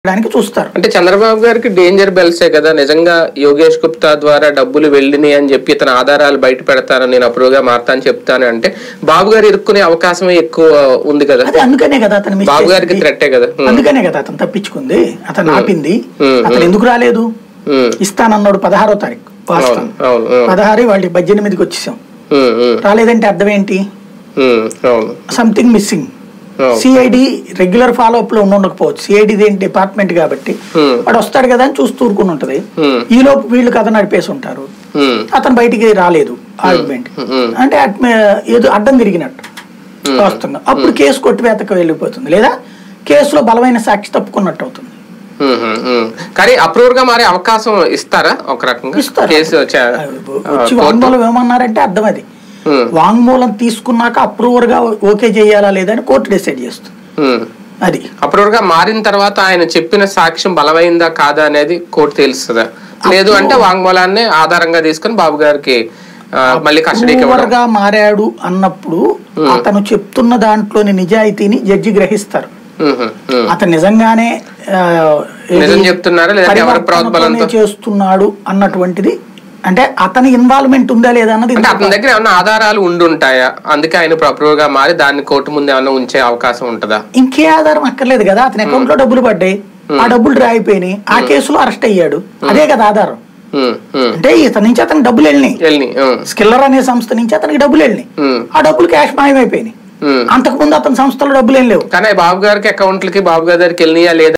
చేయడానికి చూస్తారు అంటే చంద్రబాబు గారికి డేంజర్ బెల్సే కదా నిజంగా యోగేష్ గుప్తా ద్వారా డబ్బులు వెళ్ళినాయి అని చెప్పి ఇతను ఆధారాలు బయట పెడతాను నేను అప్రూవ్ గా మారుతాను చెప్తాను అంటే బాబు గారు ఇరుక్కునే అవకాశమే ఎక్కువ ఉంది కదా అదే అందుకనే కదా అతను మిస్ బాబు గారికి చేసింది. థ్రెట్టే కదా ఉమ్, అందుకనే కదా అతను తప్పించుకుంది అతను ఆపింది ఉమ్, అతను ఎందుకు రాలేదు ఉమ్, ఇస్తానన్నాడు పదహారో తారీఖు వాస్తవం అవును అవును ఉమ్, పదహారు వాళ్ళకి పద్దెనిమిదికి వచ్చేసాం ఉమ్, ఉమ్, రాలేదంటే అర్థం ఏంటి ఉమ్, అవును సంథింగ్ మిస్సింగ్ అవును సిఐడి రెగ్యులర్ ఫాలో అప్ లో ఉండి ఉండకపోవచ్చు సిఐడి డిపార్ట్మెంట్ కాబట్టి ఉమ్, వాడు వస్తాడు కదా అని చూస్తూ ఊరుకుని ఉంటది ఉమ్, ఈ లోపు వీళ్ళు కథ నడిపేసి ఉంటారు ఉమ్, అతను బయటికి రాలేదు ఆర్గ్యుమెంట్ ఉమ్, అంటే అట్ మే- ఏదో అడ్డం తిరిగినట్టు వాస్తవంగా అప్పుడు కేసు కొట్టివేతకు వెళ్ళిపోతుంది లేదా కేసులో బలమైన సాక్షి తప్పుకున్నట్టు అవుతుంది ఉమ్, ఉమ్, ఉమ్. కానీ అప్రూవ్ గా మారే అవకాశం ఇస్తారా ఒక రకంగా ఇస్తారు. కేసు చ- వచ్చి వాంగ్మూలం ఏమన్నారంటే అర్థం అది ఉమ్, వాంగ్మూలం తీసుకున్నాక అప్రూవర్ గా ఓకే చేయాలా లేదా అని కోర్టు డిసైడ్ చేస్తుంది ఉమ్. అది అప్రూవ్ గా మారిన తర్వాత ఆయన చెప్పిన సాక్ష్యం బలమైందా కాదా అనేది కోర్టు తెలుస్తుందా లేదు అంటే వాంగ్మూలాన్ని ఆధారంగా తీసుకొని బాబు గారికి ఆ, మళ్ళీ కస్టడీకి అప్రూవర్ ఇవ్వడం గా మారాడు అన్నప్పుడు అతను చెప్తున్న దాంట్లోని నిజాయితీని జడ్జి గ్రహిస్తారు ఉమ్, ఉమ్, ఉమ్. అతను నిజంగానే ఆ, ఏది నిజం చెప్తున్నారా లేదంటే ఎవరి పరివర్తనతోనే ప్రోద్బలంతో చేస్తున్నాడు అన్నటువంటిది అంటే అతని ఇన్వాల్వ్మెంట్ ఉందా లేదా అన్నది అంటే అతని దగ్గర ఏమైనా ఆధారాలు ఉండి ఉంటాయా అందుకే ఆయన అప్రూవ్ గా మారి దాన్ని కోర్టు ముందు ఏమైనా ఉంచే అవకాశం ఉంటుందా ఇంకే ఆధారం అక్కర్లేదు కదా అతని అకౌంట్ లో డబ్బులు పడ్డాయి ఆ డబ్బులు డ్రా అయిపోయినాయి ఆ కేసులో అరెస్ట్ అయ్యాడు అదే కదా ఆధారం ఉమ్, ఉమ్. అంటే ఇతని నుంచి అతనికి డబ్బులు వెళ్ళినాయి వెళ్ళి ఉమ్, స్కిల్లర్ అనే సంస్థ నుంచి అతనికి డబ్బులు వెళ్ళినాయి ఉమ్, ఆ డబ్బులు క్యాష్ మాయమైపోయినాయి ఉమ్. అంతకుముందు అతని సంస్థలో డబ్బులు ఏం లేవు కానీ బాబు గారికి అకౌంట్లకి బాబు గారి దగ్గరికి వెళ్ళినాయా లేదా